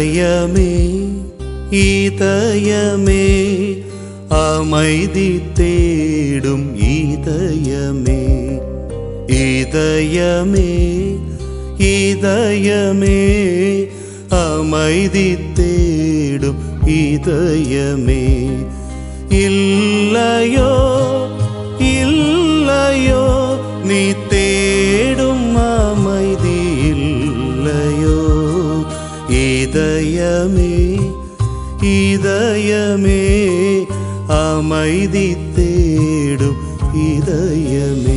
இதயமே இதயமே அமைதி தேடும் இதயமே இதயமே இதயமே அமைதி தேடும் இதயமே இல்லையோ இல்லையோ நீ தேடும் அமைதி இல்லையோ இதயமே இதயமே அமைதி தேடும் இதயமே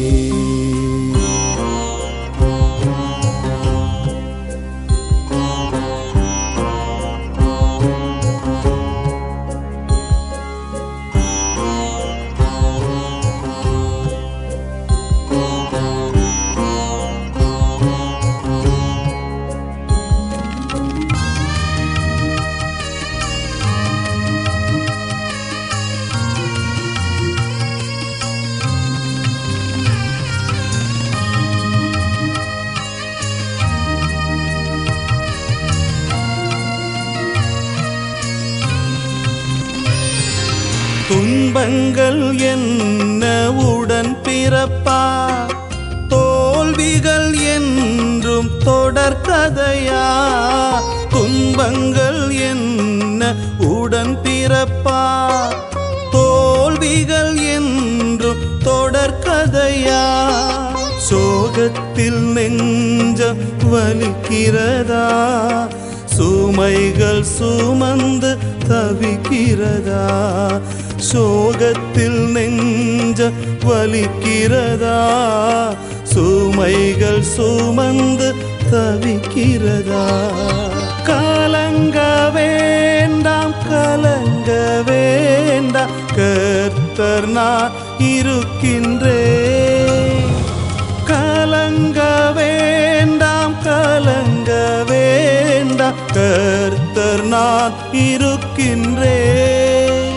துன்பங்கள் என்ன உடன் பிறப்பா தோல்விகள் என்றும் தொடர்கதையா துன்பங்கள் என்ன உடன் பிறப்பா தோல்விகள் என்றும் தொடர்கதையா சோகத்தில் நெஞ்சம் வலிக்கிறதா சுமைகள் சுமந்து தவிக்கிறதா சோகத்தில் நெஞ்ச வலிக்கிறதா சுமைகள் சுமந்து தவிக்கிறதா கலங்க வேண்டாம் கலங்க வேண்டாம் கர்த்தர் நான் இருக்கின்றேன் கலங்க வேண்டாம் கலங்க வேண்டாம் கர்த்தர் நான் இருக்கின்றேன்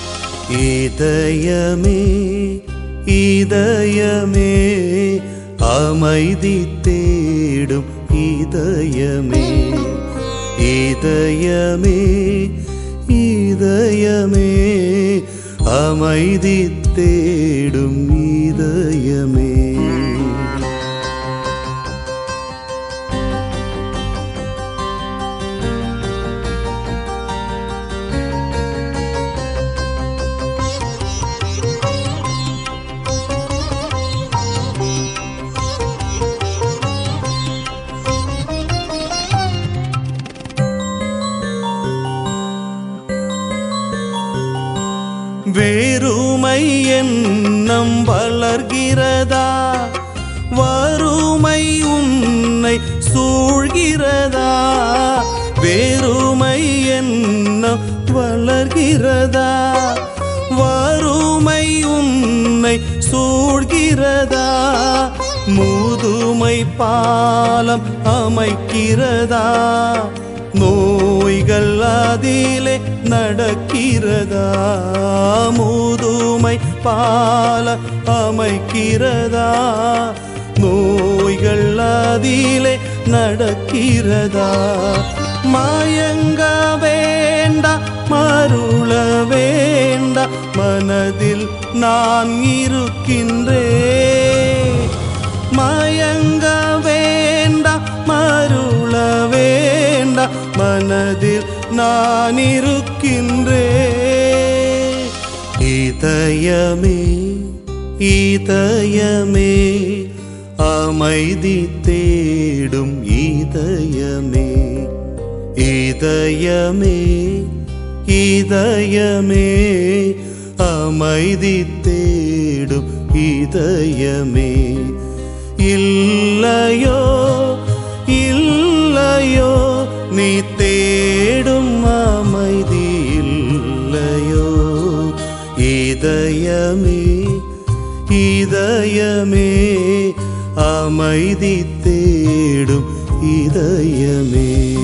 இதயமே இதயமே அமைதி தேடும் இதயமே இதயமே இதயமே அமைதி தேடும் இதயமே வேறுமை எண்ணம் வளர்கிறதா வறுமை உன்னை சூழ்கிறதா வேறுமை எண்ணம் வளர்கிறதா வறுமை உன்னை சூழ்கிறதா முதுமை பாலம் அமைக்கிறதா நோய்கள் அதிலே நடக்கிறதா முதுமை பால அமைக்கிறதா நோய்கள் அதிலே நடக்கிறதா மயங்க வேண்டா மருள வேண்டா மனதில் நான் இருக்கின்றேன் மயங்க வேண்டா மருள வேண்டா மனதில் நான் இருக்கின்றேன் இதயமே இதயமே அமைதி தேடும் இதயமே இதயமே இதயமே அமைதி தேடும் இதயமே இல்லையோ இல்லையோ நீ தேடும் அமைதி இல்லையோ இதயமே இதயமே அமைதி தேடும் இதயமே